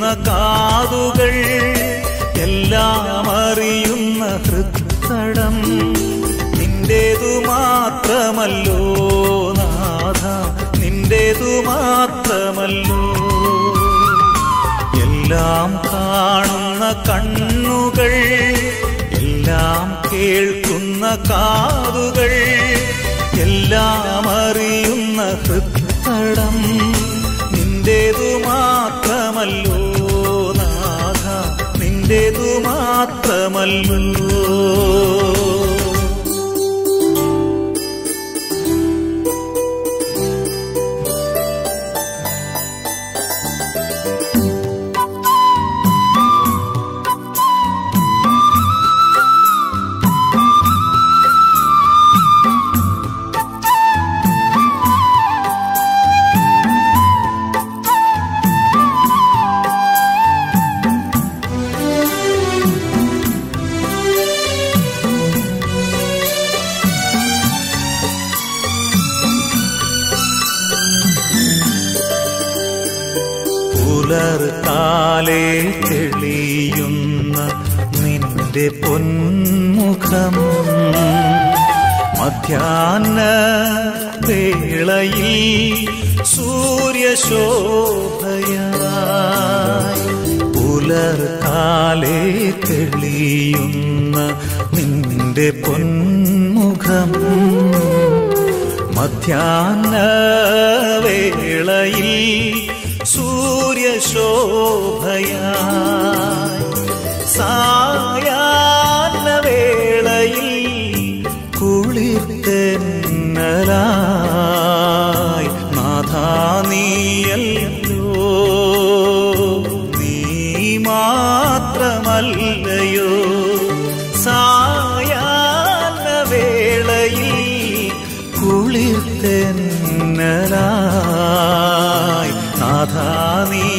കാതുകൾ എല്ലാം അറിയുന്ന ഹൃത്തടം നിന്റേതു മാത്രമല്ലോ നാഥ നിന്റേതു മാത്രമല്ലോ എല്ലാം കാണുന്ന കണ്ണുകൾ എല്ലാം കേൾക്കുന്ന കാതുകൾ എല്ലാം അറിയുന്ന ഹൃത്തടം നിന്റേതു മാത്രമല്ലോ നാഥ നിന്റേതു മാത്രമല്ലോ പുലർകാലേ തെളിയുന്ന നിന്റെ പൊന്മുഖം മധ്യാഹ്ന വേളയിൽ സൂര്യശോഭയായി പുലർകാലേ തെളിയുന്ന നിന്റെ പൊന്മുഖം മധ്യാഹ്ന വേളയിൽ സൂര്യശോഭയായി സായാഹ്ന വേളയിൽ കുളിർതെന്നലായി നാഥാ നീയല്ലോ നീ മാത്രമല്ലയോ സായാഹ്ന വേളയിൽ കുളിർതെന്നലായി നാഥാ നീ